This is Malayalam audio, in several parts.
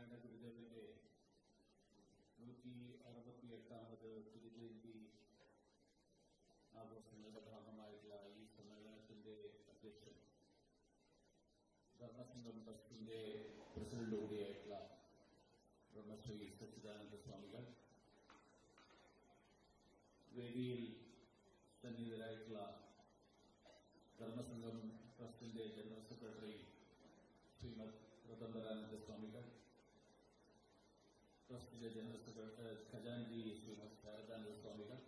ശ്രീനാരായണ ഗുരുദേവന്റെ നൂറ്റി അറുപത്തി എട്ടാമത് തിരുജയന്തി ആഘോഷങ്ങളുടെ ഭാഗമായിട്ടുള്ള ഈ സമ്മേളനത്തിന്റെ അധ്യക്ഷൻ ധർമ്മസംഘം ട്രസ്റ്റിന്റെ പ്രസിഡന്റ് കൂടിയായിട്ടുള്ള ബ്രഹ്മശ്രീ സച്ചിദാനന്ദ സ്വാമികൾ വേദിയിൽ സന്നിഹിതരായിട്ടുള്ള ധർമ്മസംഘം ട്രസ്റ്റിന്റെ ജനറൽ സെക്രട്ടറി ശ്രീമദ് രതംബരാനന്ദ സ്വാമികൾ ട്രസ്റ്റിന്റെ ജനറൽ സെക്രട്ടറി ഖജാൻജി ശ്രീമദ് ശാരദാനന്ദ സ്വാമികൾ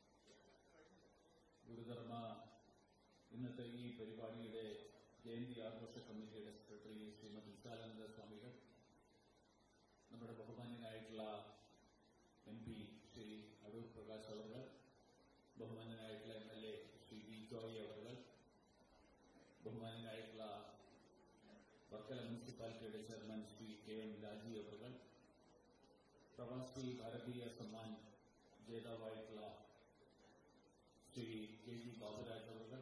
ഗുരുധർമ്മ ഇന്നത്തെ ഈ പരിപാടിയുടെ ജയന്തി ആഘോഷ കമ്മിറ്റിയുടെ സെക്രട്ടറി ശ്രീമദ് വിശാലാനന്ദ സ്വാമികൾ നമ്മുടെ ബഹുമാന്യനായിട്ടുള്ള എം പി ശ്രീ അടൂർ പ്രകാശ് അവർ ബഹുമാന്യനായിട്ടുള്ള M L A Shri V Joy അവർ ബഹുമാന്യനായിട്ടുള്ള വർക്കല മുനിസിപ്പാലിറ്റിയുടെ chairman Shri K M Raji അവർ പ്രവാസി ഭാരതീയ സമ്മാൻ ജേതാവായിട്ടുള്ള ശ്രീ കെ ജി ബാബുരാജ് അവർ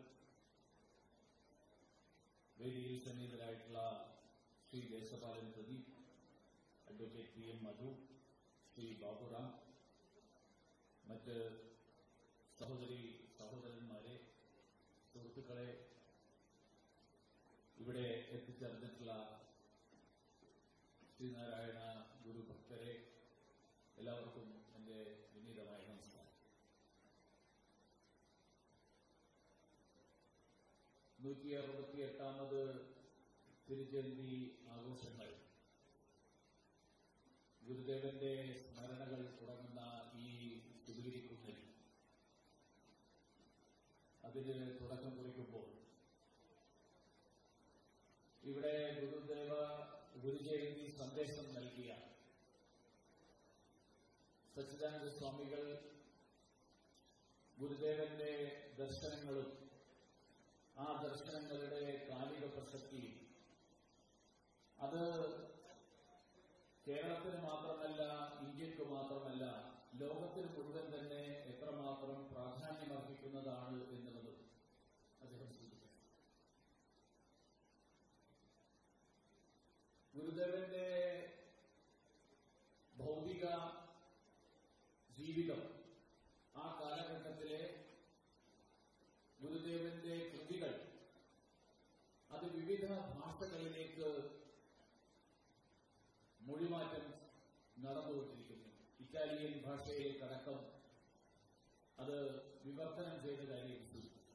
വേദിയിൽ സന്നിഹിതരായിട്ടുള്ള Shri Deshapalan Pradeep advocate P M Madhu Shri Baburam മറ്റ് സഹോദരി സഹോദരന്മാരെ സുഹൃത്തുക്കളെ ഇവിടെ എത്തിച്ചേർന്നിട്ടുള്ള ശ്രീനാരായണ ഗുരുഭക്തരെ എല്ലാവർക്കും എന്റെ വിനീതമായ നമസ്കാരം നൂറ്റി അറുപത്തി എട്ടാമത് തിരുജയന്തി ആഘോഷങ്ങൾ ഗുരുദേവന്റെ സ്മരണകൾ തുടങ്ങുന്ന ഈ ശുദ്ധീകരിക്കുന്നതിൽ അതിന് തുടക്കം കുറിക്കുമ്പോൾ ഇവിടെ ഗുരുദേവ ഗുരുജയന്തി സന്ദേശം നൽകിയ സച്ചിദാനന്ദ സ്വാമികൾ ഗുരുദേവന്റെ ദർശനങ്ങളും ആ ദർശനങ്ങളുടെ കാലിക പ്രസക്തി അത് കേരളത്തിന് മാത്രമല്ല ഇന്ത്യക്ക് മാത്രമല്ല ലോകത്തിന് മുഴുവൻ തന്നെ എത്രമാത്രം പ്രാധാന്യമർഹിക്കുന്നതാണ് എന്നുള്ളത് അദ്ദേഹം സൂചിപ്പിച്ചു ഗുരുദേവന്റെ ഭൗതിക ജീവിതം ആ കാലഘട്ടത്തിലെ ഗുരുദേവന്റെ കൃതികൾ അത് വിവിധ ഭാഷകളിലേക്ക് മൊഴിമാറ്റം നടന്നുകൊണ്ടിരിക്കുന്നു ഇറ്റാലിയൻ ഭാഷയിലേക്കടക്കം അത് വിവർത്തനം ചെയ്ത കാര്യം സൂചിപ്പിച്ചു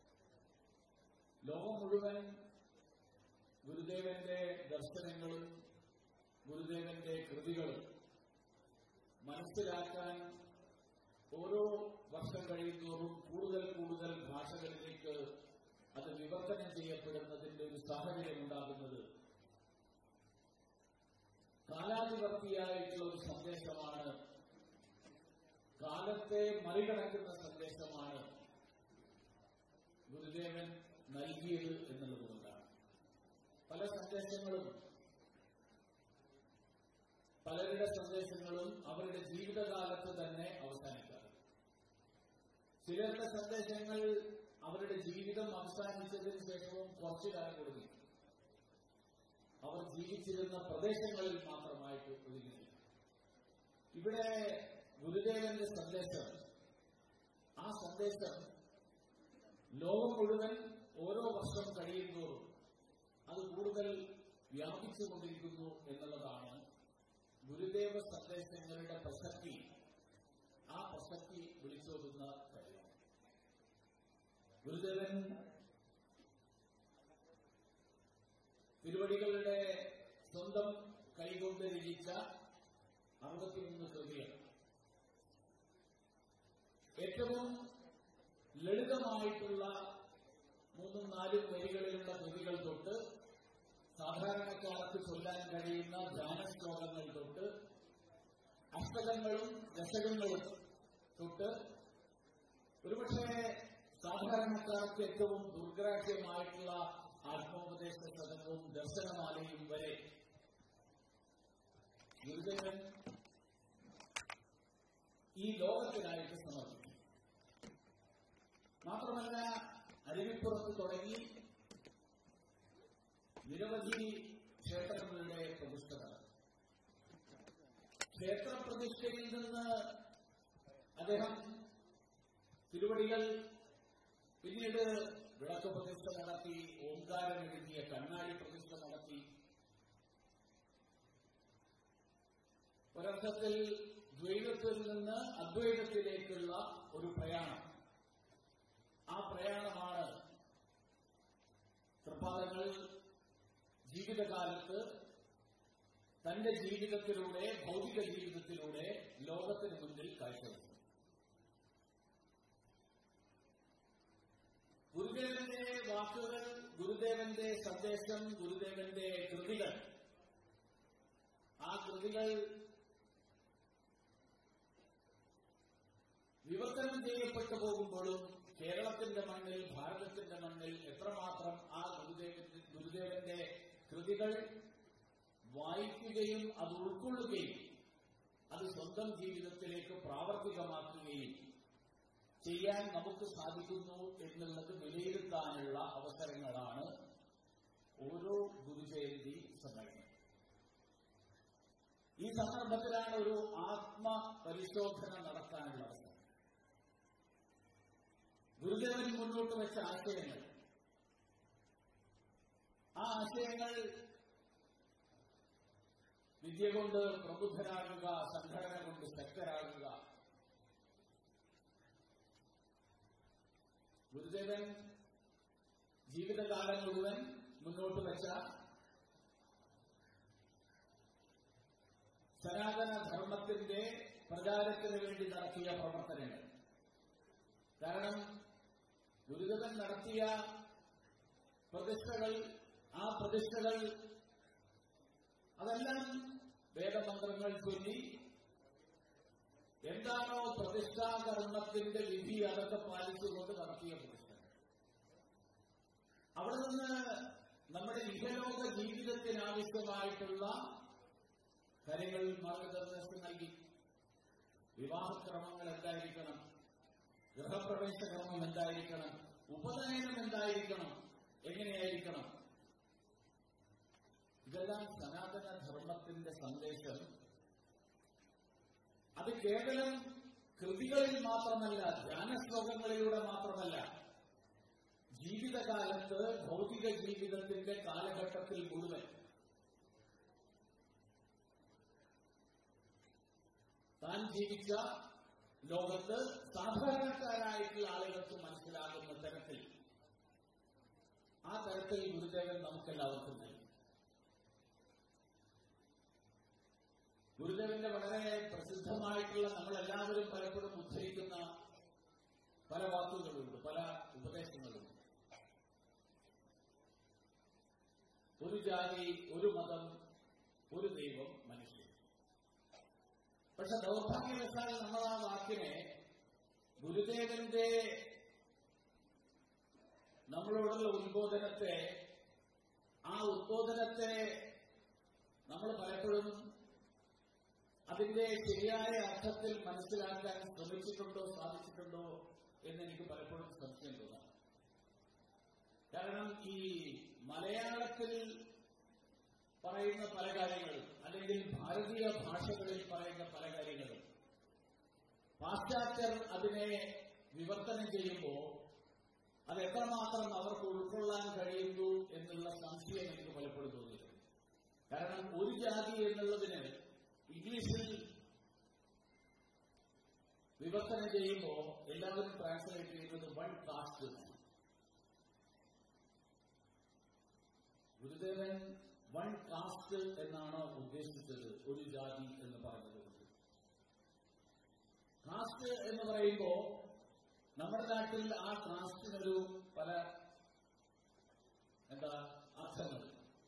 ലോകം മുഴുവൻ ഗുരുദേവന്റെ ദർശനങ്ങളും ഗുരുദേവന്റെ കൃതികളും മനസ്സിലാക്കാൻ ഓരോ വർഷം കഴിയുന്നതോറും കൂടുതൽ കൂടുതൽ ഭാഷകളിലേക്ക് അത് വിവർത്തനം ചെയ്യപ്പെടുന്നതിന്റെ ഒരു സാഹചര്യം ഉണ്ടാകുന്നത് കാലാധിപത്യമായിട്ടുള്ള ഒരു സന്ദേശമാണ് കാലത്തെ മറികടക്കുന്ന സന്ദേശമാണ് ഗുരുദേവൻ നൽകിയത് എന്നുള്ളതുകൊണ്ടാണ് പല സന്ദേശങ്ങളും പലരുടെ സന്ദേശങ്ങളും അവരുടെ ജീവിതകാലത്ത് തന്നെ അവസാനിക്കാറ് ചിലരുടെ സന്ദേശങ്ങൾ അവരുടെ ജീവിതം അവസാനിച്ചതിന് ശേഷവും കുറച്ചു കാലം കൊടുക്കും അവർ ജീവിച്ചിരുന്ന പ്രദേശങ്ങളിൽ മാത്രമായിട്ട് ഒതുങ്ങി ഇവിടെ ഗുരുദേവന്റെ സന്ദേശം ആ സന്ദേശം ലോകം മുഴുവൻ ഓരോ വർഷം കഴിയുമ്പോഴും അത് കൂടുതൽ വ്യാപിച്ചുകൊണ്ടിരിക്കുന്നു എന്നുള്ളതാണ് ഗുരുദേവ സന്ദേശങ്ങളുടെ പ്രസക്തി ആ പ്രസക്തി വിളിച്ചോതുന്ന കാര്യം ഗുരുദേവൻ തിരുവടികളുടെ സ്വന്തം കൈകൊണ്ട് രചിച്ച അറുപത്തിമൂന്ന് കൃതികൾ ഏറ്റവും ലളിതമായിട്ടുള്ള മൂന്നും നാലും വരികളിലുള്ള കൃതികൾ തൊട്ട് സാധാരണക്കാർക്ക് ചൊല്ലാൻ കഴിയുന്ന ധ്യാന ശ്ലോകങ്ങൾ തൊട്ട് അഷ്ടകങ്ങളും ദശകങ്ങളും തൊട്ട് ഒരുപക്ഷെ സാധാരണക്കാർക്ക് ഏറ്റവും ദുർഗ്രാഹ്യമായിട്ടുള്ള ആത്മോപദേശ സദനവും ദർശനമാലയും വരെ ഗുരുദേവൻ ഈ ലോകത്തിനായിട്ട് സമർപ്പിക്കും മാത്രമല്ല അരുവിപ്പുറത്ത് തുടങ്ങി നിരവധി ക്ഷേത്രങ്ങളുടെ പ്രതിഷ്ഠ നടന്നു ക്ഷേത്രപ്രതിഷ്ഠയിൽ നിന്ന് അദ്ദേഹം തിരുവടികൾ പിന്നീട് വിളക്ക് പ്രതിഷ്ഠ നടത്തി ഓംകാരം എഴുതിയ കണ്ണാടി പ്രതിഷ്ഠ നടത്തി ഒരർത്ഥത്തിൽ ദ്വൈതത്തിൽ നിന്ന് അദ്വൈതത്തിലേക്കുള്ള ഒരു പ്രയാണം ആ പ്രയാണമാണ് തൃപ്പാദങ്ങൾ ജീവിതകാലത്ത് തന്റെ ജീവിതത്തിലൂടെ ഭൗതിക ജീവിതത്തിലൂടെ ലോകത്തിന് മുന്നിൽ കാഴ്ചവെച്ചു ഗുരുദേവന്റെ വാക്കുകൾ ഗുരുദേവന്റെ സന്ദേശം ഗുരുദേവന്റെ കൃതികൾ ആ കൃതികൾ വിവർത്തനം ചെയ്യപ്പെട്ടു പോകുമ്പോഴും കേരളത്തിന്റെ മണ്ണിൽ ഭാരതത്തിന്റെ മണ്ണിൽ എത്രമാത്രം ആ ഗുരുദേവന്റെ ഗുരുദേവന്റെ കൃതികൾ വായിക്കുകയും അത് ഉൾക്കൊള്ളുകയും അത് സ്വന്തം ജീവിതത്തിലേക്ക് പ്രാവർത്തികമാക്കുകയും ചെയ്യാൻ നമുക്ക് സാധിക്കുന്നു എന്നുള്ളത് വിലയിരുത്താനുള്ള അവസരങ്ങളാണ് ഓരോ ഗുരുജയന്തി സമ്മേളനം ഈ സന്ദർഭത്തിലാണ് ഒരു ആത്മപരിശോധന നടത്താനുള്ള അവസരം ഗുരുദേവൻ മുന്നോട്ട് വെച്ച ആശയങ്ങൾ ആ ആശയങ്ങൾ വിദ്യ കൊണ്ട് പ്രബുദ്ധരാകുക സംഘടന കൊണ്ട് ശക്തരാകുക ഗുരുദേവൻ ജീവിതകാലം മുഴുവൻ മുന്നോട്ട് വെച്ച സനാതന ധർമ്മത്തിന്റെ പ്രചാരത്തിന് വേണ്ടി നടത്തിയ പ്രവർത്തനങ്ങൾ കാരണം ഗുരുദേവൻ നടത്തിയ പ്രതിഷ്ഠകൾ ആ പ്രതിഷ്ഠകൾ അതെല്ലാം വേദമന്ത്രങ്ങൾ ചൊല്ലി എന്താണോ പ്രതിഷ്ഠാകർമ്മത്തിന്റെ വിധി അതൊക്കെ പാലിച്ചുകൊണ്ട് നടത്തിയ പ്രതിഷ്ഠ അവിടെ നിന്ന് നമ്മുടെ ഇഹലോക ജീവിതത്തിനാവശ്യമായിട്ടുള്ള കാര്യങ്ങൾ മാർഗനിർദ്ദേശം നൽകി വിവാഹക്രമങ്ങൾ എന്തായിരിക്കണം ഗൃഹപ്രവേശ ക്രമം എന്തായിരിക്കണം ഉപനയനം എന്തായിരിക്കണം എങ്ങനെയായിരിക്കണം ഇതെല്ലാം സനാതന ധർമ്മത്തിന്റെ സന്ദേശം അത് കേവലം കൃതികളിൽ മാത്രമല്ല ധ്യാനശ്ലോകങ്ങളിലൂടെ മാത്രമല്ല ജീവിതകാലത്ത് ഭൗതിക ജീവിതത്തിന്റെ കാലഘട്ടത്തിൽ മുഴുവൻ താൻ ജീവിച്ച ലോകത്ത് സാധാരണക്കാരായിട്ടുള്ള ആളുകൾക്ക് മനസ്സിലാകുന്ന തരത്തിൽ ആ തരത്തിൽ ഗുരുദേവൻ നമുക്കെല്ലാവർക്കും നൽകി ഗുരുദേവന്റെ വളരെ പ്രസിദ്ധമായിട്ടുള്ള നമ്മളെല്ലാവരും പലപ്പോഴും ഉദ്ധരിക്കുന്ന പല വാക്കുകളുണ്ട് പല ഉപദേശങ്ങളുണ്ട് ഒരു ജാതി ഒരു മതം ഒരു ദൈവം മനുഷ്യൻ പക്ഷെ ദൗർഭാഗ്യവശാൽ നമ്മൾ ആ വാക്കിനെ ഗുരുദേവന്റെ നമ്മളോടുള്ള ഉദ്ബോധനത്തെ ആ ഉദ്ബോധനത്തെ നമ്മൾ പലപ്പോഴും അതിന്റെ ശരിയായ അർത്ഥത്തിൽ മനസ്സിലാക്കാൻ ശ്രമിച്ചിട്ടുണ്ടോ സാധിച്ചിട്ടുണ്ടോ എന്ന് എനിക്ക് പലപ്പോഴും സംശയം തോന്നാം കാരണം ഈ മലയാളത്തിൽ പറയുന്ന പല കാര്യങ്ങളും അല്ലെങ്കിൽ ഭാരതീയ ഭാഷകളിൽ പറയുന്ന പല കാര്യങ്ങളും പാശ്ചാത്യർ അതിനെ വിവർത്തനം ചെയ്യുമ്പോൾ അത് എത്രമാത്രം അവർക്ക് ഉൾക്കൊള്ളാൻ കഴിയുന്നു എന്നുള്ള സംശയം എനിക്ക് പലപ്പോഴും തോന്നിയിട്ടുണ്ട് കാരണം ഒരു ജാതി എന്നുള്ളതിന് ഇംഗ്ലീഷിൽ വിവർത്തനം ചെയ്യുമ്പോൾ എല്ലാവരും ട്രാൻസ്ലേറ്റ് ചെയ്യുന്നത് one caste Gurudevan one caste എന്നാണ് ഉദ്ദേശിച്ചത് ഒരു ജാതി എന്ന് പറഞ്ഞത് കാസ്റ്റ് എന്ന് പറയുമ്പോൾ നമ്മുടെ നാട്ടിൽ ആ കാസ്റ്റിനൊരു പല എന്താ അർത്ഥങ്ങൾ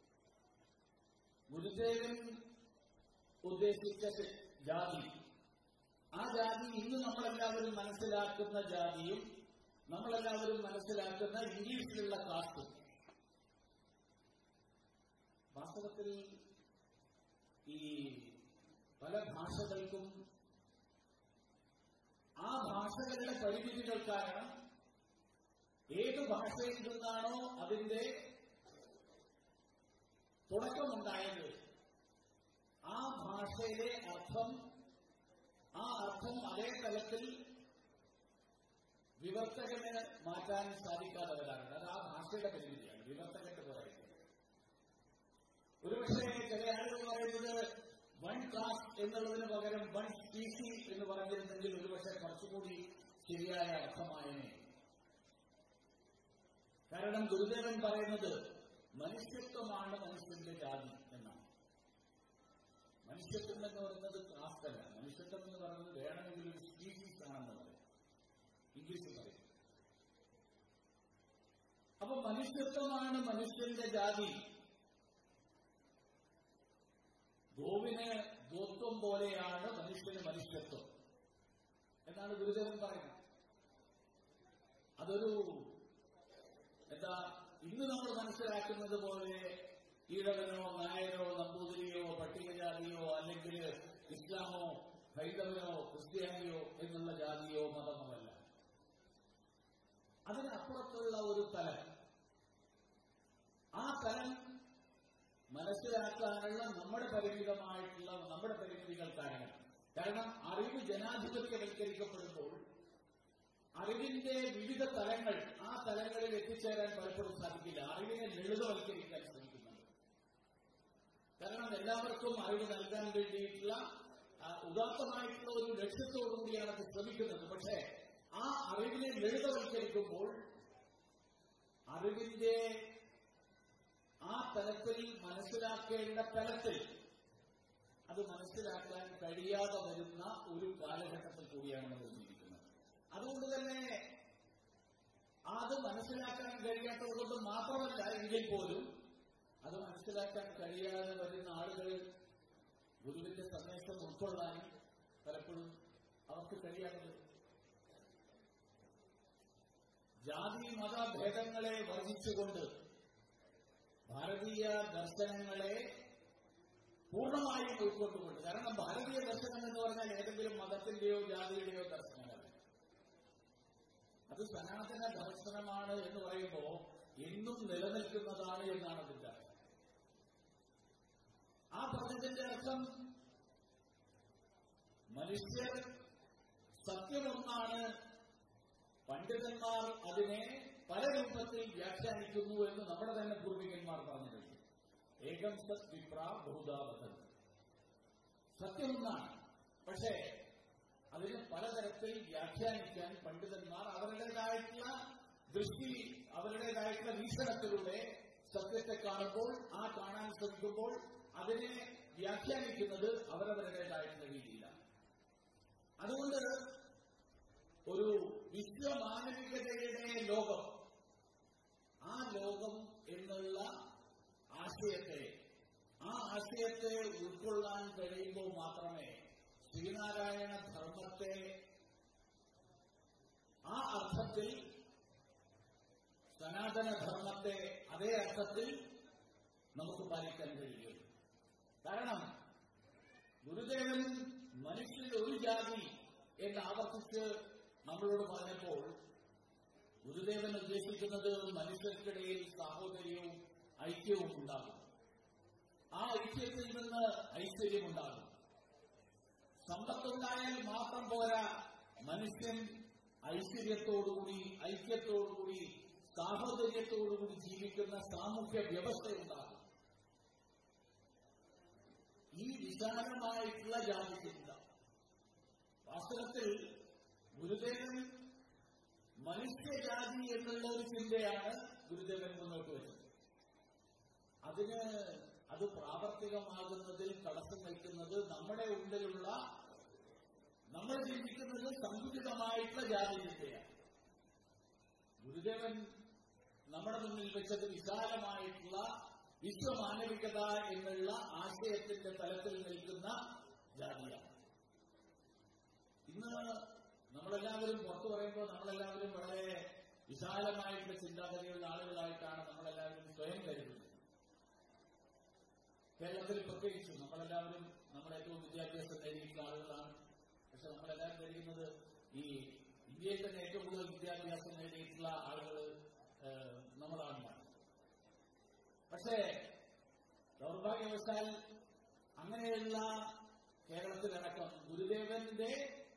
ഗുരുദേവൻ ഉദ്ദേശിച്ച ജാതി ആ ജാതി ഇന്ന് നമ്മളെല്ലാവരും മനസ്സിലാക്കുന്ന ജാതിയും നമ്മളെല്ലാവരും മനസ്സിലാക്കുന്ന ഇംഗ്ലീഷിലുള്ള കാസ്റ്റും വാസ്തവത്തിൽ ഈ പല ഭാഷകൾക്കും ആ ഭാഷകളുടെ പരിമിതികൾ കാരണം ഏത് ഭാഷയിൽ നിന്നാണോ അതിന്റെ തുടക്കമുണ്ടായത് ആ ഭാഷയിലെ അർത്ഥം ആ അർത്ഥം അതേ തലത്തിൽ വിവർത്തകന് മാറ്റാൻ സാധിക്കാതെ വരാറുണ്ട് അത് ആ ഭാഷയുടെ പരിമിതിയാണ് വിവർത്തകന്റെ പറയുന്നത് ഒരുപക്ഷെ ചില ആളുകൾ പറയുന്നത് വൺ ക്ലാസ് എന്നുള്ളതിന് പകരം വൺ സ്പീസി എന്ന് പറഞ്ഞിരുന്നെങ്കിൽ ഒരുപക്ഷെ കുറച്ചുകൂടി ശരിയായ അർത്ഥമായനെ കാരണം ഗുരുദേവൻ പറയുന്നത് മനുഷ്യത്വമാണ് മനുഷ്യന്റെ ജാതി എന്നാണ് മനുഷ്യത്വം എന്ന് പറയുന്നത് ക്ലാസ്തല്ല മനുഷ്യത്വം എന്ന് പറയുന്നത് വേണമെങ്കിൽ ഒരു സ്പീസീസ് ആണെന്ന് പറയും ഇംഗ്ലീഷിൽ പറയും അപ്പൊ മനുഷ്യത്വമാണ് മനുഷ്യന്റെ ജാതി ഗോവിന് ഗോത്വം പോലെയാണ് മനുഷ്യന് മനുഷ്യത്വം എന്നാണ് ഗുരുദേവൻ പറയുന്നത് അതൊരു എന്താ ഇന്ന് നമ്മൾ മനസ്സിലാക്കുന്നത് പോലെ ഈഴവനോ നായരോ നമ്പൂതിരിയോ പട്ടികജാതിയോ അല്ലെങ്കിൽ ഇസ്ലാമോ ഹൈന്ദവനോ ക്രിസ്ത്യാനിയോ എന്നുള്ള ജാതിയോ മതമല്ല അതിനപ്പുറത്തുള്ള ഒരു തലം ആ തലം മനസ്സിലാക്കാനുള്ള നമ്മുടെ പരിമിതമായിട്ടുള്ള നമ്മുടെ പരിമിതികൾ കാരണം കാരണം അറിവ് ജനാധിപത്യവൽക്കരിക്കപ്പെടുമ്പോൾ അറിവിന്റെ വിവിധ തലങ്ങൾ ആ തലങ്ങളിൽ എത്തിച്ചേരാൻ പലപ്പോഴും സാധിക്കില്ല അറിവിനെ ലളിതവൽക്കരിക്കാൻ ശ്രമിക്കുന്നുണ്ട് കാരണം എല്ലാവർക്കും അറിവ് നൽകാൻ വേണ്ടിയിട്ടുള്ള ആ, ഉദാത്തമായിട്ടുള്ള ഒരു ലക്ഷ്യത്തോടുകൂടിയാണ് അത് ശ്രമിക്കുന്നത് പക്ഷേ ആ അറിവിനെ ലളിതവൽക്കരിക്കുമ്പോൾ അറിവിന്റെ ആ തലത്തിൽ മനസ്സിലാക്കേണ്ട തലത്തിൽ അത് മനസ്സിലാക്കാൻ കഴിയാതെ വരുന്ന ഒരു കാലഘട്ടത്തിൽ കൂടിയാണ് നമ്മൾ ജീവിക്കുന്നത് അതുകൊണ്ട് തന്നെ അത് മനസ്സിലാക്കാൻ കഴിയാത്തത് കൊണ്ട് മാത്രമല്ല എങ്കിൽ പോലും അത് മനസ്സിലാക്കാൻ കഴിയാതെ വരുന്ന ആളുകൾ ഗുരുവിന്റെ സന്ദേശം ഉൾക്കൊള്ളാൻ പലപ്പോഴും അവർക്ക് കഴിയാതെ വരും ജാതി മതഭേദങ്ങളെ വർജിച്ചുകൊണ്ട് ഭാരതീയ ദർശനങ്ങളെ പൂർണ്ണമായും ഉൾക്കൊണ്ടുകൊണ്ട് കാരണം ഭാരതീയ ദർശനം എന്ന് പറഞ്ഞാൽ ഏതെങ്കിലും മതത്തിന്റെയോ ജാതിയുടെയോ ദർശനമല്ല അത് സനാതന ദർശനമാണ് എന്ന് പറയുമ്പോൾ എന്നും നിലനിൽക്കുന്നതാണ് എന്നാണ് അതിന്റെ അർത്ഥം ആ പറഞ്ഞതിന്റെ അർത്ഥം മനുഷ്യർ സത്യമൊന്നാണ് പണ്ഡിതന്മാർ അതിനെ പല രൂപത്തിൽ വ്യാഖ്യാനിക്കുന്നു എന്ന് നമ്മുടെ തന്നെ പൂർവികന്മാർ പറഞ്ഞു കഴിഞ്ഞു ഏകം സത് വിപ്ര ബഹുദാവതൻ സത്യമൊന്നാണ് പക്ഷേ അതിനെ പലതരത്തിൽ വ്യാഖ്യാനിക്കാൻ പണ്ഡിതന്മാർ അവരുടേതായിട്ടുള്ള ദൃഷ്ടി അവരുടേതായിട്ടുള്ള വീക്ഷണത്തിലൂടെ സത്യത്തെ കാണുമ്പോൾ ആ കാണാൻ ശ്രമിക്കുമ്പോൾ അതിനെ വ്യാഖ്യാനിക്കുന്നത് അവരവരുടേതായിട്ടുള്ള രീതിയിലാണ് അതുകൊണ്ട് ഒരു വിശ്വമാനവികതയുടെ ലോകം ആ ലോകം എന്നുള്ള ആശയത്തെ ആ ആശയത്തെ ഉൾക്കൊള്ളാൻ കഴിയുമ്പോൾ മാത്രമേ ശ്രീനാരായണ ധർമ്മത്തെ ആ അർത്ഥത്തിൽ സനാതന ധർമ്മത്തെ അതേ അർത്ഥത്തിൽ നമുക്ക് പാലിക്കാൻ കഴിയുള്ളൂ കാരണം ഗുരുദേവൻ മനുഷ്യന്റെ ഒരു ജാതി എന്ന് ആവർത്തിച്ച് നമ്മളോട് പറഞ്ഞപ്പോൾ ഗുരുദേവൻ ഉദ്ദേശിക്കുന്നത് മനുഷ്യർക്കിടയിൽ സാഹോദര്യവും ഐക്യവും ഉണ്ടാകും ആ ഐക്യത്തിൽ നിന്ന് ഐശ്വര്യമുണ്ടാകും സമ്പത്തുണ്ടായാൽ മാത്രം പോരാ മനുഷ്യൻ ഐശ്വര്യത്തോടുകൂടി ഐക്യത്തോടുകൂടി സാഹോദര്യത്തോടുകൂടി ജീവിക്കുന്ന സാമൂഹ്യ വ്യവസ്ഥയുണ്ടാകും ഈ വിശാലമായിട്ടുള്ള ജാതിചിന്ത വാസ്തവത്തിൽ ഗുരുദേവൻ മനുഷ്യജാതി എന്നുള്ള ഒരു ചിന്തയാണ് ഗുരുദേവൻ മുന്നോട്ട് വെച്ചത് അതിന് അത് പ്രാവർത്തികമാകുന്നതിൽ തടസ്സം നിൽക്കുന്നത് നമ്മുടെ ഉള്ളിലുള്ള നമ്മൾ ചിന്തിക്കുന്നത് സങ്കുചിതമായിട്ടുള്ള ജാതി ചിന്തയാണ് ഗുരുദേവൻ നമ്മുടെ മുന്നിൽ വെച്ചത് വിശാലമായിട്ടുള്ള വിശ്വമാനവികത എന്നുള്ള ആശയത്തിന്റെ തലത്തിൽ നിൽക്കുന്ന ജാതിയാണ് ഇന്ന് നമ്മളെല്ലാവരും പുറത്തു പറയുമ്പോൾ നമ്മളെല്ലാവരും വളരെ വിശാലമായിട്ടുള്ള ചിന്താഗതിയുള്ള ആളുകളായിട്ടാണ് നമ്മളെല്ലാവരും സ്വയം കരുതുന്നത് കേരളത്തിൽ പ്രത്യേകിച്ചും നമ്മളെല്ലാവരും നമ്മൾ ഏറ്റവും വിദ്യാഭ്യാസം നേടിയിട്ടുള്ള ആളുകളാണ് പക്ഷെ നമ്മളെല്ലാവരും ധരിക്കുന്നത് ഈ ഇന്ത്യയിൽ തന്നെ ഏറ്റവും കൂടുതൽ വിദ്യാഭ്യാസം നേടിയിട്ടുള്ള ആളുകൾ നമ്മളാണ് പക്ഷേ ദൗർഭാഗ്യവശാൽ അങ്ങനെയുള്ള കേരളത്തിലടക്കം ഗുരുദേവന്റെ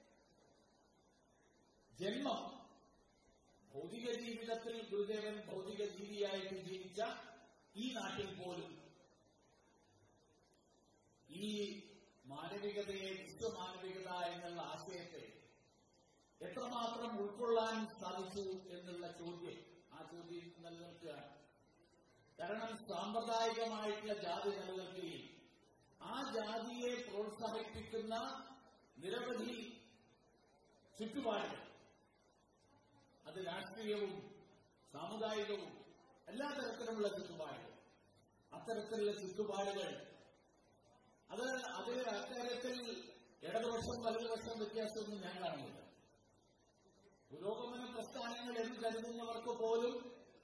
ജന്മം ഭൗതിക ജീവിതത്തിൽ ഗുരുദേവൻ ഭൗതിക ജീവിയായിട്ട് ജീവിച്ച ഈ നാട്ടിൽ പോലും ഈ മാനവികതയെ വിശ്വമാനവികത എന്നുള്ള ആശയത്തെ എത്രമാത്രം ഉൾക്കൊള്ളാൻ സാധിച്ചു എന്നുള്ള ചോദ്യം ആ ചോദ്യം നിലനിൽക്കുകയാണ് കാരണം സാമ്പ്രദായികമായിട്ടുള്ള ജാതി നിലനിൽക്കുകയും ആ ജാതിയെ പ്രോത്സാഹിപ്പിക്കുന്ന നിരവധി ചുറ്റുപാടുകൾ അത് രാഷ്ട്രീയവും സാമുദായികവും എല്ലാ തരത്തിലുമുള്ള ചുറ്റുപാടുകൾ അത്തരത്തിലുള്ള ചുറ്റുപാടുകൾ അത് അത് അക്കാര്യത്തിൽ ഇടതുപക്ഷം വലതുപക്ഷം വ്യത്യാസമൊന്നും ഞാൻ കാണുന്നില്ല പുരോഗമന പ്രസ്ഥാനങ്ങൾ എന്ന് കരുതുന്നവർക്ക് പോലും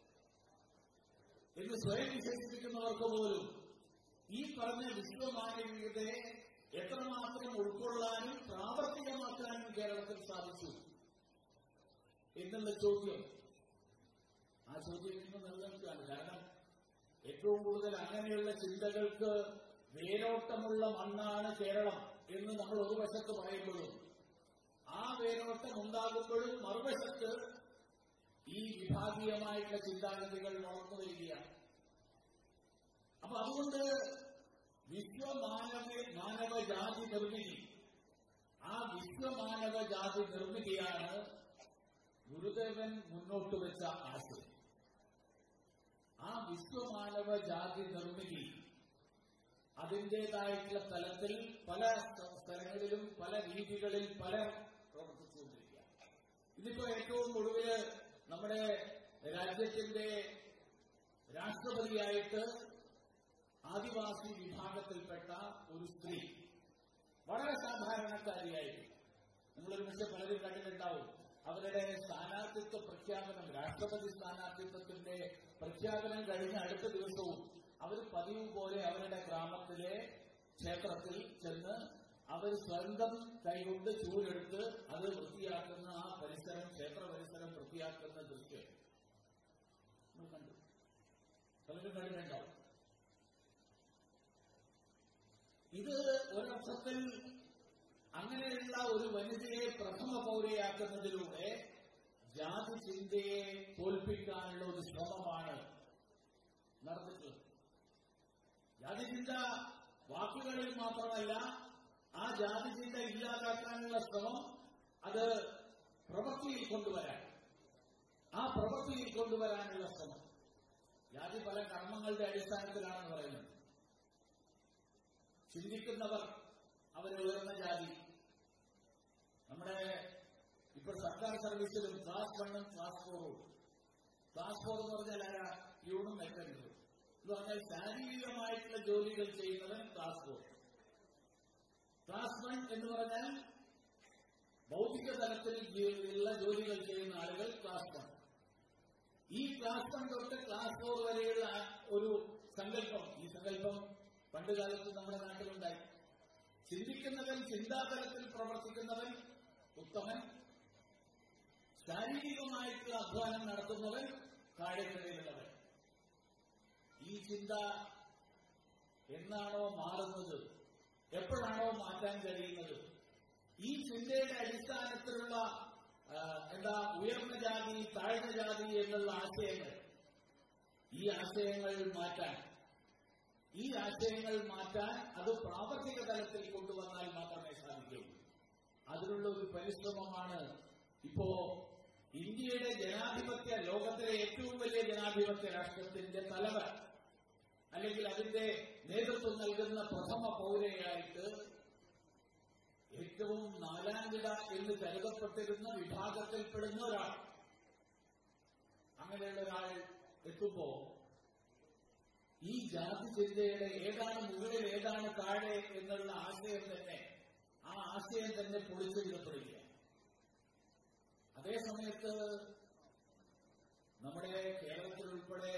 എന്ന് സ്വയം വിശേഷിപ്പിക്കുന്നവർക്ക് പോലും ഈ പറഞ്ഞ വിശ്വമാനവികതയെ എത്രമാത്രം ഉൾക്കൊള്ളാനും പ്രാവർത്തികമാക്കാനും കേരളത്തിൽ സാധിച്ചു എന്നുള്ള ചോദ്യം ആ ചോദ്യം ഇന്ന് നിലനിൽക്കുകയാണ് കാരണം ഏറ്റവും കൂടുതൽ അങ്ങനെയുള്ള ചിന്തകൾക്ക് വേരോട്ടമുള്ള മണ്ണാണ് കേരളം എന്ന് നമ്മൾ ഒരു വശത്ത് പറയുമ്പോഴും ആ വേരോട്ടം ഉണ്ടാകുമ്പോഴും മറുവശത്ത് ഈ വിഭാഗീയമായിട്ടുള്ള ചിന്താഗതികൾ വളർന്നു വരികയാണ് അപ്പൊ അതുകൊണ്ട് വിശ്വമാനവ മാനവജാതി നിർമ്മിതി ആ വിശ്വമാനവജാതി നിർമ്മിതിയാണ് ഗുരുദേവൻ മുന്നോട്ട് വെച്ച ആശയം ആ വിശ്വമാനവ ജാതി നിർമ്മിതി അതിൻ്റെതായിട്ടുള്ള തലത്തിൽ പല സ്ഥലങ്ങളിലും പല രീതികളിൽ പല പ്രവർത്തിച്ചുകൊണ്ടിരിക്കുക ഇതിപ്പോ ഏറ്റവും ഒടുവില് നമ്മുടെ രാജ്യത്തിന്റെ രാഷ്ട്രപതിയായിട്ട് ആദിവാസി വിഭാഗത്തിൽപ്പെട്ട ഒരു സ്ത്രീ വളരെ സാധാരണക്കാരിയായിരുന്നു നിങ്ങളൊരു പക്ഷെ പലരും കണ്ടിട്ടുണ്ടാവും അവരുടെ സ്ഥാനാർത്ഥിത്വ പ്രഖ്യാപനം രാഷ്ട്രപതി സ്ഥാനാർത്ഥിത്വത്തിന്റെ പ്രഖ്യാപനം കഴിഞ്ഞ അടുത്ത ദിവസവും അവർ പതിവ് പോലെ അവരുടെ ഗ്രാമത്തിലെ ക്ഷേത്രത്തിൽ ചെന്ന് അവർ സ്വന്തം കൈകൊണ്ട് ചൂലെടുത്ത് അത് വൃത്തിയാക്കുന്ന ആ പരിസരം ക്ഷേത്ര പരിസരം വൃത്തിയാക്കുന്ന ദൃശ്യം നമ്മൾ കണ്ടു പലരും കണ്ടിട്ടുണ്ടാവും ഇത് ഒരർത്ഥത്തിൽ അങ്ങനെയുള്ള ഒരു വനിതയെ പ്രഥമ പൗരയാക്കുന്നതിലൂടെ ജാതി ചിന്തയെ തോൽപ്പിക്കാനുള്ള ഒരു ശ്രമമാണ് നടന്നിട്ടുള്ളത് ജാതി ചിന്ത വാക്കുകളിൽ മാത്രമല്ല ആ ജാതി ചിന്ത ഇല്ലാതാക്കാനുള്ള ശ്രമം അത് പ്രവൃത്തിയിൽ കൊണ്ടുവരാൻ ആ പ്രവൃത്തിയിൽ കൊണ്ടുവരാനുള്ള ശ്രമം ജാതി പല കർമ്മങ്ങളുടെ അടിസ്ഥാനത്തിലാണെന്ന് പറയുന്നത് ചിന്തിക്കുന്നവർ അവരെ ഉയർന്ന ജാതി നമ്മുടെ ഇപ്പോൾ സർക്കാർ സർവീസിലും ക്ലാസ് വണ്ണും ക്ലാസ് ഫോറും ക്ലാസ് ഫോർ എന്ന് പറഞ്ഞാൽ ആരാ പ്യൂണും മെക്കനിക്കും എന്ന് പറഞ്ഞാൽ ശാരീരികമായിട്ടുള്ള ജോലികൾ ചെയ്യുന്നവൻ ക്ലാസ് ഫോർ ക്ലാസ് വൺ എന്ന് പറഞ്ഞാൽ ഭൗതിക തലത്തിൽ ഉള്ള ജോലികൾ ചെയ്യുന്ന ആളുകൾ ക്ലാസ് വൺ ഈ ക്ലാസ് വൺ തൊട്ട് ക്ലാസ് ഫോർ വരെയുള്ള ഒരു സങ്കല്പം ഈ സങ്കല്പം പണ്ടുകാലത്ത് നമ്മുടെ നാട്ടിലുണ്ടായി ചിന്തിക്കുന്നവൻ ചിന്താതലത്തിൽ പ്രവർത്തിക്കുന്നവൻ ഉത്തമൻ ശാരീരികമായിട്ടുള്ള അധ്വാനം നടത്തുന്നവൻ താഴെക്കിടയിലുള്ളവൻ ഈ ചിന്ത എന്നാണോ മാറുന്നത് എപ്പോഴാണോ മാറ്റാൻ കഴിയുന്നത് ഈ ചിന്തയുടെ അടിസ്ഥാനത്തിലുള്ള എന്താ ഉയർന്ന ജാതി താഴ്ന്ന ജാതി എന്നുള്ള ആശയങ്ങൾ ഈ ആശയങ്ങൾ മാറ്റാൻ ഈ ആശയങ്ങൾ മാറ്റാൻ അത് പ്രാവർത്തിക തലത്തിൽ കൊണ്ടുവന്നാൽ മാത്രമേ സാധിക്കൂ അതിനുള്ള ഒരു പരിശ്രമമാണ് ഇപ്പോ ഇന്ത്യയുടെ ജനാധിപത്യ ലോകത്തിലെ ഏറ്റവും വലിയ ജനാധിപത്യ രാഷ്ട്രത്തിന്റെ തലവർ അല്ലെങ്കിൽ അതിന്റെ നേതൃത്വം നൽകുന്ന പ്രഥമ പൗരയായിട്ട് ഏറ്റവും നാലാംകിട എന്ന് കരുതപ്പെട്ടിരുന്ന വിഭാഗത്തിൽപ്പെടുന്ന ഒരാൾ അങ്ങനെയുള്ള ഒരാൾ എത്തുമ്പോ ഈ ജാതി ചിന്തയുടെ ഏതാണ് മുകളിൽ ഏതാണ് താഴെ എന്നുള്ള ആശയം തന്നെ ആ ആശയം തന്നെ പൊളിച്ചെഴുതപ്പെടുക അതേ സമയത്ത് നമ്മുടെ കേരളത്തിൽ ഉൾപ്പെടെ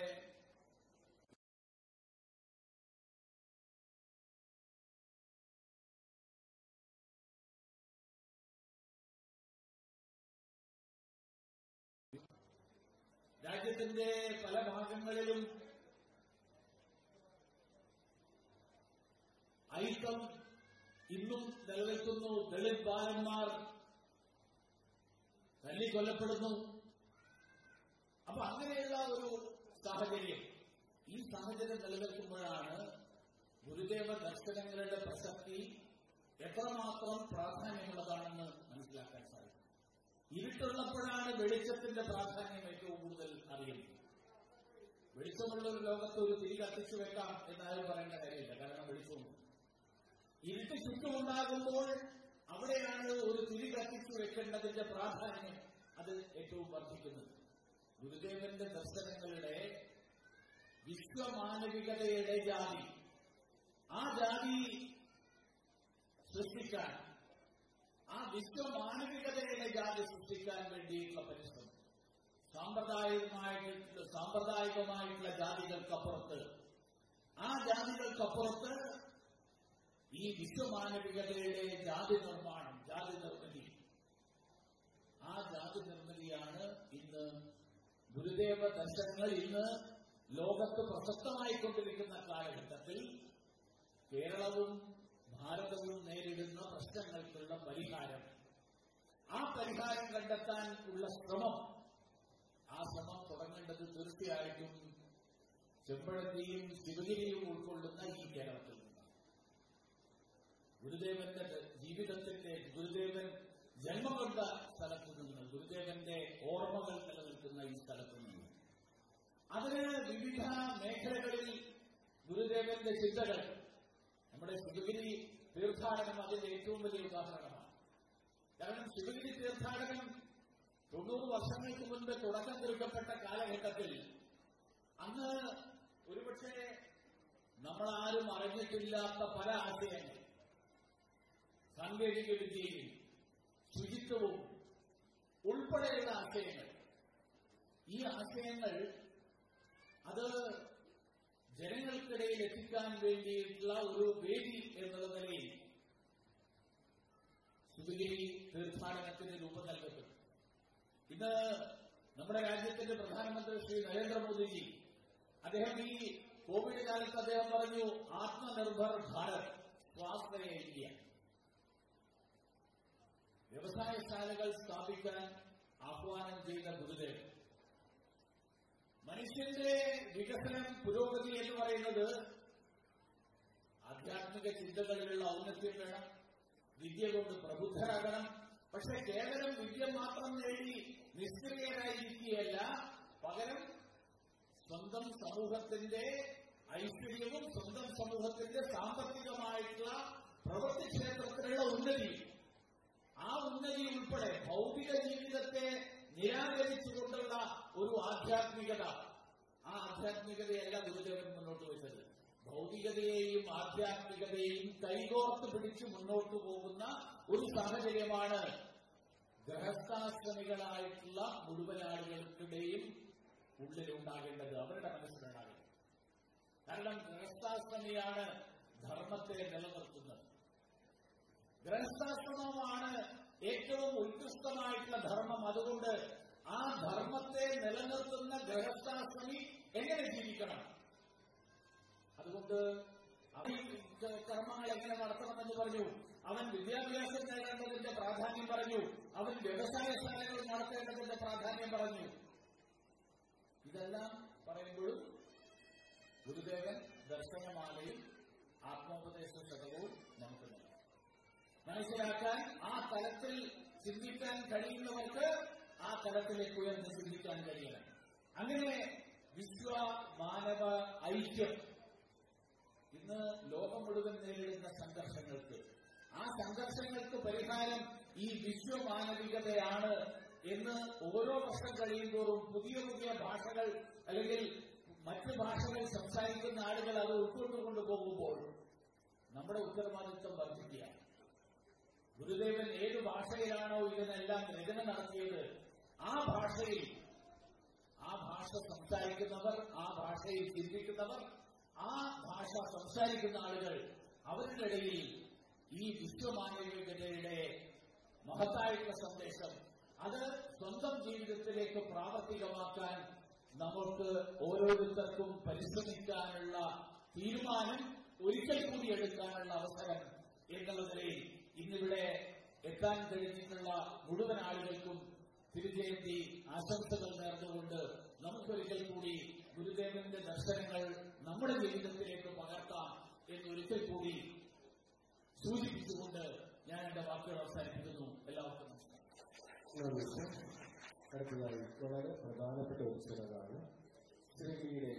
രാജ്യത്തിന്റെ പല ഭാഗങ്ങളിലും ഐക്യം ഇന്നും നിലനിൽക്കുന്നു ദളിത് ബാലന്മാർ തല്ലിക്കൊല്ലപ്പെടുന്നു അപ്പൊ അങ്ങനെയുള്ള ഒരു സാഹചര്യം ഈ സാഹചര്യം നിലനിൽക്കുമ്പോഴാണ് ഗുരുദേവ ദർശനങ്ങളുടെ പ്രസക്തി എത്രമാത്രം പ്രാധാന്യമുള്ളതാണെന്ന് മനസ്സിലാക്കാൻ സാധിക്കും ഇരുട്ടുള്ളപ്പോഴാണ് വെളിച്ചത്തിന്റെ പ്രാധാന്യം ഏറ്റവും കൂടുതൽ അറിയുന്നത് വെളിച്ചമുള്ള ഒരു ലോകത്ത് ഒരു തിരി കത്തിച്ചു വെക്കാം എന്നാരും പറയേണ്ട കാര്യമില്ല കാരണം വെളിച്ചമുണ്ട് ഇരുട്ട് ചുറ്റുമുണ്ടാകുമ്പോൾ അവിടെയാണ് ഒരു തിരി കത്തിച്ചു വെക്കേണ്ടതിന്റെ പ്രാധാന്യം അത് ഏറ്റവും വർദ്ധിക്കുന്നത് ഗുരുദേവന്റെ ദർശനങ്ങളുടെ വിശ്വമാനവികതയുടെ ജാതി ആ ജാതി സൃഷ്ടിക്കാൻ ആ വിശ്വമാനവികതയുടെ ജാതി സൃഷ്ടിക്കാൻ വേണ്ടിയിട്ടുള്ള പരിശ്രമം സാമ്പ്രദായികമായിട്ടുള്ള സാമ്പ്രദായികമായിട്ടുള്ള ജാതികൾക്കപ്പുറത്ത് ആ ജാതികൾക്കപ്പുറത്ത് ഈ വിശ്വമാനവികതയുടെ ജാതി നിർമ്മാണം ജാതി നിർമ്മിതി ആ ജാതി നിർമ്മിതിയാണ് ഇന്ന് ഗുരുദേവ ദർശനങ്ങൾ ഇന്ന് ലോകത്ത് പ്രസക്തമായിക്കൊണ്ടിരിക്കുന്ന കാലഘട്ടത്തിൽ കേരളവും ഭാരതവും നേരിടുന്ന പ്രശ്നങ്ങൾക്കുള്ള പരിഹാരം ആ പരിഹാരം കണ്ടെത്താൻ ഉള്ള ശ്രമം ആ ശ്രമം തുടങ്ങേണ്ടത് തീർച്ചയായിട്ടും ചെമ്പഴന്തിയും ശിവഗിരിയും ഉൾക്കൊള്ളുന്ന ഈ കേരളത്തിൽ നിന്നാണ് ഗുരുദേവന്റെ ജീവിതത്തിന്റെ ഗുരുദേവൻ ജന്മം കൊണ്ട സ്ഥലത്തു നിന്ന് ഗുരുദേവന്റെ ഓർമ്മകൾ നിലനിൽക്കുന്ന ഈ സ്ഥലത്തു നിന്ന് അതിന് വിവിധ മേഖലകളിൽ ഗുരുദേവന്റെ ചിന്തകൾ നമ്മുടെ ശിവഗിരി തീർത്ഥാടനം അതിന്റെ ഏറ്റവും വലിയ ഉദാഹരണമാണ് കാരണം ശിവഗിരി തീർത്ഥാടനം തൊണ്ണൂറ് വർഷങ്ങൾക്ക് മുൻപ് തുടക്കം കുറിക്കപ്പെട്ട കാലഘട്ടത്തിൽ അന്ന് ഒരുപക്ഷെ നമ്മളാരും അറിഞ്ഞിട്ടില്ലാത്ത പല ആശയങ്ങൾ സാങ്കേതിക വിദ്യയും ശുചിത്വവും ഉൾപ്പെടെയുള്ള ആശയങ്ങൾ ഈ ആശയങ്ങൾ അത് ജനങ്ങൾക്കിടയിൽ എത്തിക്കാൻ വേണ്ടിയിട്ടുള്ള ഒരു വേദി എന്നുള്ള നിലയിൽ ശിവഗിരി തീർത്ഥാടനത്തിന് രൂപം നൽകപ്പെട്ടു ഇന്ന് നമ്മുടെ രാജ്യത്തിന്റെ പ്രധാനമന്ത്രി ശ്രീ നരേന്ദ്രമോദിജി അദ്ദേഹം ഈ കോവിഡ് കാലത്ത് അദ്ദേഹം പറഞ്ഞു ആത്മനിർഭർ ഭാരത് സ്വാശ്രയ ഇന്ത്യ വ്യവസായശാലകൾ സ്ഥാപിക്കാൻ ആഹ്വാനം ചെയ്ത ഗുരുദേവൻ മനുഷ്യന്റെ വികസനം പുരോഗതി എന്ന് പറയുന്നത് ആധ്യാത്മിക ചിന്തകളിലുള്ള ഔന്നത്യം വേണം വിദ്യ കൊണ്ട് പ്രബുദ്ധരാകണം പക്ഷെ കേവലം വിദ്യ മാത്രം നേടി നിഷ്ക്രിയരായിരിക്കുകയല്ല പകരം സ്വന്തം സമൂഹത്തിന്റെ ഐശ്വര്യവും സ്വന്തം സമൂഹത്തിന്റെ സാമ്പത്തികമായിട്ടുള്ള പ്രവൃത്തി ക്ഷേത്രത്തിലുള്ള ഉന്നതി ആ ഉന്നതി ഉൾപ്പെടെ ഭൗതിക ജീവിതത്തെ നിരാകരിച്ചുകൊണ്ടുള്ള ഒരു ആധ്യാത്മികത ആ ആധ്യാത്മികതയല്ല ഗുരുദേവൻ മുന്നോട്ട് വെച്ചത് ഭൗതികതയെയും ആധ്യാത്മികതയെയും കൈകോർത്ത് പിടിച്ച് മുന്നോട്ട് പോകുന്ന ഒരു സാഹചര്യമാണ് ഗൃഹസ്ഥാശ്രമികളായിട്ടുള്ള മുഴുവൻ ആളുകൾക്കിടെയും ഉള്ളിലുണ്ടാകേണ്ടത് അവരുടെ മനസ്സിലുണ്ടാകേണ്ടത് കാരണം ഗൃഹസ്ഥാശ്രമിയാണ് ധർമ്മത്തെ നിലനിർത്തുന്നത് ഗൃഹസ്ഥാശ്രമമാണ് ഏറ്റവും ഉത്കൃഷ്ടമായിട്ടുള്ള ധർമ്മം അതുകൊണ്ട് ആ ധർമ്മത്തെ നിലനിർത്തുന്ന ഗൃഹസ്ഥാശ്രമി എങ്ങനെ ജീവിക്കണം അതുകൊണ്ട് അവൻ കർമ്മങ്ങൾ എങ്ങനെ നടത്തണമെന്ന് പറഞ്ഞു അവൻ വിദ്യാഭ്യാസം നേടേണ്ടതിന്റെ പ്രാധാന്യം പറഞ്ഞു അവൻ വ്യവസായശാലകൾ നടത്തേണ്ടതിന്റെ പ്രാധാന്യം പറഞ്ഞു ഇതെല്ലാം പറയുമ്പോഴും ഗുരുദേവൻ ദർശനമാലയും ആത്മോപദേശ ശതകവും നമുക്ക് നൽകും മനസ്സിലാക്കാൻ ആ തലത്തിൽ ചിന്തിക്കാൻ കഴിയുന്നവർക്ക് ആ തലത്തിലേക്ക് ഉയർന്ന് ചിന്തിക്കാൻ കഴിയണം അങ്ങനെ വിശ്വ മാനവ ഐക്യം ഇന്ന് ലോകം മുഴുവൻ നേരിടുന്ന സംഘർഷങ്ങൾക്ക് ആ സംഘർഷങ്ങൾക്ക് പരിഹാരം ഈ വിശ്വമാനവികതയാണ് എന്ന് ഓരോ വർഷം കഴിയുന്തോറും പുതിയ പുതിയ ഭാഷകൾ അല്ലെങ്കിൽ മറ്റു ഭാഷകൾ സംസാരിക്കുന്ന ആളുകൾ അത് ഉൾക്കൊണ്ടുകൊണ്ട് പോകുമ്പോൾ നമ്മുടെ ഉത്തരവാദിത്വം വർദ്ധിക്കുകയാണ് ഗുരുദേവൻ ഏത് ഭാഷയിലാണോ ഇതിനെല്ലാം രചന നടത്തിയത് ആ ഭാഷയിൽ ആ ഭാഷ സംസാരിക്കുന്നവർ ആ ഭാഷയിൽ ചിന്തിക്കുന്നവർ ആ ഭാഷ സംസാരിക്കുന്ന ആളുകൾ അവരുടെ ഇടയിൽ ഈ വിശ്വമാനവികതയുടെ മഹത്തായിട്ടുള്ള സന്ദേശം അത് സ്വന്തം ജീവിതത്തിലേക്ക് പ്രാവർത്തികമാക്കാൻ നമുക്ക് ഓരോരുത്തർക്കും പരിശ്രമിക്കാനുള്ള തീരുമാനം ഒരിക്കൽ കൂടി എടുക്കാനുള്ള അവസരം എന്നുള്ള നിലയിൽ ഇന്നിവിടെ എത്താൻ കഴിഞ്ഞിട്ടുള്ള മുഴുവൻ ആളുകൾക്കും തിരുജയന്തി ആശംസകൾ നേർന്നുകൊണ്ട് നമുക്കൊരിക്കൽ കൂടി ഗുരുദേവന്റെ ദർശനങ്ങൾ നമ്മുടെ ജീവിതത്തിലേക്ക് പകർത്താം എന്നൊരിക്കൽ കൂടി സൂചിപ്പിച്ചുകൊണ്ട് ഞാൻ എന്റെ വാക്കുകൾ അവസാനിപ്പിക്കുന്നു എല്ലാവർക്കും നമസ്കാരം നന്ദി സർ. അടുത്തതായി വളരെ പ്രധാനപ്പെട്ട ഒരു ചിലതാണ് ശ്രീയുടെ